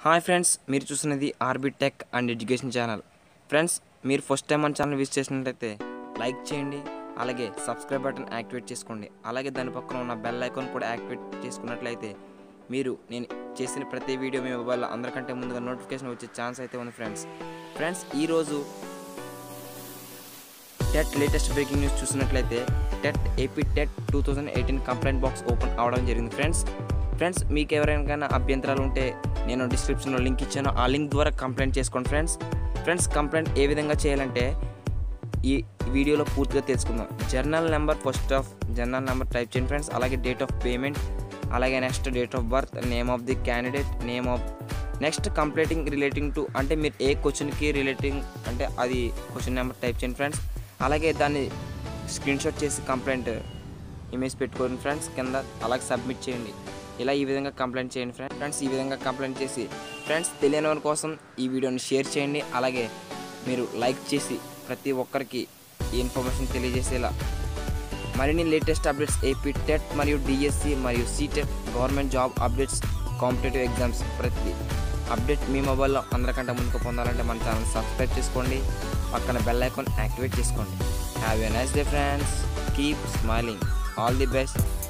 hi friends మీరు చూస్తున్నది RB tech and education channel friends మీరు ఫస్ట్ టైం మన ఛానల్ విజిట్ చేసినట్లయితే లైక్ చేయండి అలాగే సబ్స్క్రైబ్ బటన్ యాక్టివేట్ చేసుకోండి అలాగే దాని పక్కన ఉన్న బెల్ ఐకాన్ కూడా యాక్టివేట్ చేసుకున్నట్లయితే మీరు నేను చేసిన ప్రతి వీడియో మీ మొబైల్లో అందరికంటే ముందుగా నోటిఫికేషన్ వచ్చే ఛాన్స్ అయితే ఉంది ఫ్రెండ్స్ ఫ్రెండ్స్ ఈరోజు టెట్ లేటెస్ట్ బ్రేకింగ్ న్యూస్ చూసినట్లయితే TET AP TET two thousand eighteen complaint box open అవడం జరిగింది ఫ్రెండ్స్ ఫ్రెండ్స్ మీకు ఎవరికైనా అభ్యంతరాలు ఉంటే నేను డిస్క్రిప్షన్లో లింక్ ఇచ్చాను ఆ లింక్ ద్వారా కంప్లైంట్ చేసుకోండి ఫ్రెండ్స్ ఫ్రెండ్స్ కంప్లైంట్ ఏ విధంగా చేయాలంటే ఈ వీడియోలో పూర్తిగా తెలుసుకుందాం journal number first of journal number type చేయండి ఫ్రెండ్స్ అలాగే డేట్ ఆఫ్ పేమెంట్ అలాగే next date of birth name of the candidate name of next completing relating to అంటే మీరు ఏ క్వశ్చన్కి రిలేటింగ్ అంటే అది క్వశ్చన్ నెంబర్ టైప్ చేయండి ఫ్రెండ్స్ అలాగే దాన్ని స్క్రీన్ షాట్ చేసి కంప్లైంట్ ఇమేజ్ పెట్టుకోండి ఫ్రెండ్స్ కింద అలాగే సబ్మిట్ చేయండి ఇలా ఈ విధంగా కంప్లైంట్ చేయండి ఫ్రెండ్స్ ఫ్రెండ్స్ ఈ విధంగా కంప్లైంట్ చేసి ఫ్రెండ్స్ తెలియని వారి కోసం ఈ వీడియోని షేర్ చేయండి అలాగే మీరు లైక్ చేసి ప్రతి ఒక్కరికి ఈ ఇన్ఫర్మేషన్ తెలియజేసేలా మరిన్ని లేటెస్ట్ అప్డేట్స్ ఏపీ టెట్ మరియు డిఎస్సి మరియు CTET government job updates competitive exams ప్రతి అప్డేట్ మీ మొబైల్లో అందరికంటే ముందుకు పొందాలంటే మన ఛానల్ సబ్స్క్రైబ్ చేసుకోండి పక్కన బెల్ ఐకాన్ యాక్టివేట్ చేసుకోండి have a nice day friends keep smiling all the best